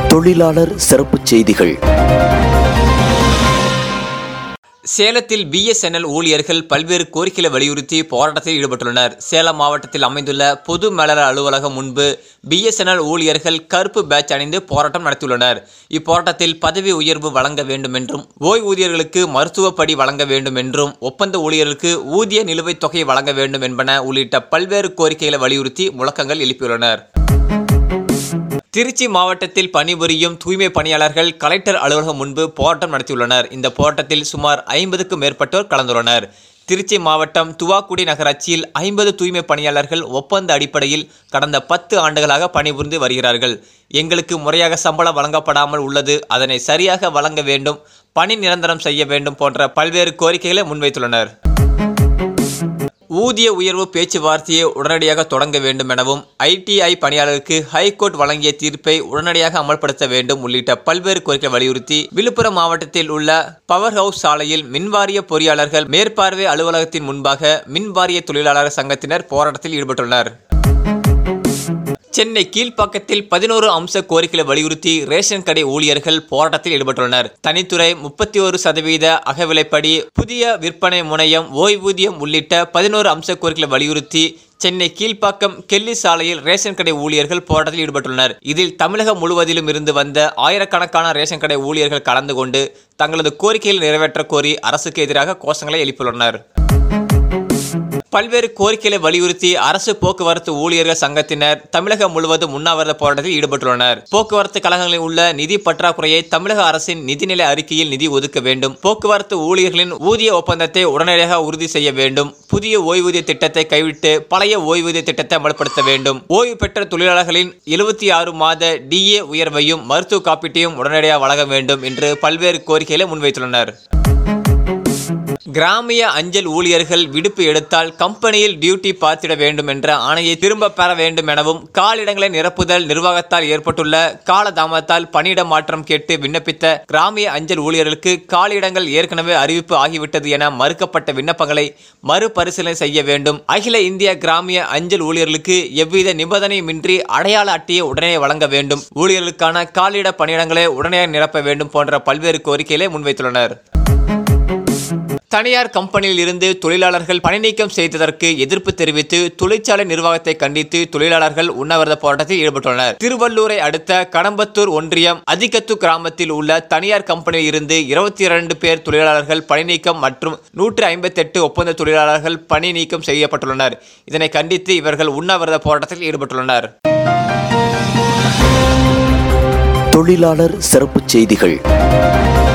தொழிலாளர் சிறப்புச் செய்திகள் சேலத்தில் பிஎஸ்என்எல் ஊழியர்கள் பல்வேறு கோரிக்கைகளை வலியுறுத்தி போராட்டத்தில் ஈடுபட்டுள்ளனர் சேலம் மாவட்டத்தில் அமைந்துள்ள பொது மேலாளர் அலுவலகம் முன்பு பிஎஸ்என்எல் ஊழியர்கள் கருப்பு பேட்ச் அணிந்து போராட்டம் நடத்தியுள்ளனர் இப்போராட்டத்தில் பதவி உயர்வு வழங்க வேண்டும் என்றும் ஓய்வூதியர்களுக்கு மருத்துவப்படி வழங்க வேண்டும் என்றும் ஒப்பந்த ஊழியர்களுக்கு ஊதிய நிலுவைத் தொகை வழங்க வேண்டும் என்பன உள்ளிட்ட பல்வேறு கோரிக்கைகளை வலியுறுத்தி முழக்கங்கள் எழுப்பியுள்ளனர் திருச்சி மாவட்டத்தில் பணிபுரியும் தூய்மை பணியாளர்கள் கலெக்டர் அலுவலகம் முன்பு போராட்டம் நடத்தியுள்ளனர் இந்த போராட்டத்தில் சுமார் ஐம்பதுக்கும் மேற்பட்டோர் கலந்துள்ளனர் திருச்சி மாவட்டம் துவாக்குடி நகராட்சியில் ஐம்பது தூய்மை பணியாளர்கள் ஒப்பந்த அடிப்படையில் கடந்த பத்து ஆண்டுகளாக பணிபுரிந்து வருகிறார்கள் எங்களுக்கு முறையாக சம்பளம் வழங்கப்படாமல் உள்ளது அதனை சரியாக வழங்க வேண்டும் பணி நிரந்தரம் செய்ய வேண்டும் போன்ற பல்வேறு கோரிக்கைகளை முன்வைத்துள்ளனர் ஊதிய உயர்வு பேச்சுவார்த்தையை உடனடியாக தொடங்க வேண்டும் எனவும் ஐடிஐ பணியாளருக்கு ஹைகோர்ட் வழங்கிய தீர்ப்பை உடனடியாக அமல்படுத்த வேண்டும் உள்ளிட்ட பல்வேறு கோரிக்கை வலியுறுத்தி விழுப்புரம் மாவட்டத்தில் உள்ள பவர் ஹவுஸ் சாலையில் மின்வாரிய பொறியாளர்கள் மேற்பார்வை அலுவலகத்தின் முன்பாக மின்வாரிய தொழிலாளர் சங்கத்தினர் போராட்டத்தில் ஈடுபட்டுள்ளனர் சென்னை கீழ்ப்பாக்கத்தில் பதினோரு அம்ச கோரிக்கைகளை வலியுறுத்தி ரேஷன் கடை ஊழியர்கள் போராட்டத்தில் ஈடுபட்டுள்ளனர் தனித்துறை முப்பத்தி ஒரு சதவீத அகவிலைப்படி புதிய விற்பனை முனையம் ஓய்வூதியம் உள்ளிட்ட பதினோரு அம்ச கோரிக்கைகளை வலியுறுத்தி சென்னை கீழ்ப்பாக்கம் கெல்லி சாலையில் ரேஷன் கடை ஊழியர்கள் போராட்டத்தில் ஈடுபட்டுள்ளனர் இதில் தமிழகம் முழுவதிலும் இருந்து வந்த ஆயிரக்கணக்கான ரேஷன் கடை ஊழியர்கள் கலந்து கொண்டு தங்களது கோரிக்கைகளை நிறைவேற்ற கோரி அரசுக்கு எதிராக கோஷங்களை எழுப்பியுள்ளனர் பல்வேறு கோரிக்கைகளை வலியுறுத்தி அரசு போக்குவரத்து ஊழியர்கள் சங்கத்தினர் தமிழகம் முழுவதும் உண்ணாவிரத போராட்டத்தில் ஈடுபட்டுள்ளனர் போக்குவரத்து கழகங்களில் உள்ள நிதி பற்றாக்குறையை தமிழக அரசின் நிதிநிலை அறிக்கையில் நிதி ஒதுக்க வேண்டும் போக்குவரத்து ஊழியர்களின் ஊதிய ஒப்பந்தத்தை உடனடியாக உறுதி செய்ய வேண்டும் புதிய ஓய்வூதிய திட்டத்தை கைவிட்டு பழைய ஓய்வூதிய திட்டத்தை அமல்படுத்த வேண்டும் ஓய்வு பெற்ற தொழிலாளர்களின் எழுபத்தி ஆறு மாத டிஏ உயர்வையும் மருத்துவ காப்பீட்டையும் உடனடியாக வழங்க வேண்டும் என்று பல்வேறு கோரிக்கைகளை முன்வைத்துள்ளனர் கிராமிய அஞ்சல் ஊழியர்கள் விடுப்பு எடுத்தால் கம்பெனியில் டியூட்டி பார்த்திட வேண்டும் என்ற ஆணையை திரும்ப பெற வேண்டும் எனவும் காலிடங்களை நிரப்புதல் நிர்வாகத்தால் ஏற்பட்டுள்ள காலதாமதத்தால் பணியிட மாற்றம் கேட்டு விண்ணப்பித்த கிராமிய அஞ்சல் ஊழியர்களுக்கு காலியிடங்கள் ஏற்கனவே அறிவிப்பு ஆகிவிட்டது என மறுக்கப்பட்ட விண்ணப்பங்களை மறுபரிசீலனை செய்ய வேண்டும் அகில இந்திய கிராமிய அஞ்சல் ஊழியர்களுக்கு எவ்வித நிபந்தனையுமின்றி அடையாள அட்டையை உடனே வழங்க வேண்டும் ஊழியர்களுக்கான காலியிட பணியிடங்களை உடனே நிரப்ப வேண்டும் போன்ற பல்வேறு கோரிக்கைகளை முன்வைத்துள்ளனர் தனியார் கம்பெனியில் இருந்து தொழிலாளர்கள் பணி நீக்கம் செய்ததற்கு எதிர்ப்பு தெரிவித்து தொழிற்சாலை நிர்வாகத்தை கண்டித்து தொழிலாளர்கள் உண்ணாவிரத போராட்டத்தில் ஈடுபட்டுள்ளனர் திருவள்ளூரை அடுத்த கடம்பத்தூர் ஒன்றியம் அதிகத்து கிராமத்தில் உள்ள தனியார் கம்பெனியில் இருந்து இருபத்தி இரண்டு பேர் தொழிலாளர்கள் பணி நீக்கம் மற்றும் நூற்று ஐம்பத்தெட்டு ஒப்பந்த தொழிலாளர்கள் பணி நீக்கம் செய்யப்பட்டுள்ளனர் இதனை கண்டித்து இவர்கள் உண்ணாவிரத போராட்டத்தில் ஈடுபட்டுள்ளனர் தொழிலாளர் சிறப்புச் செய்திகள்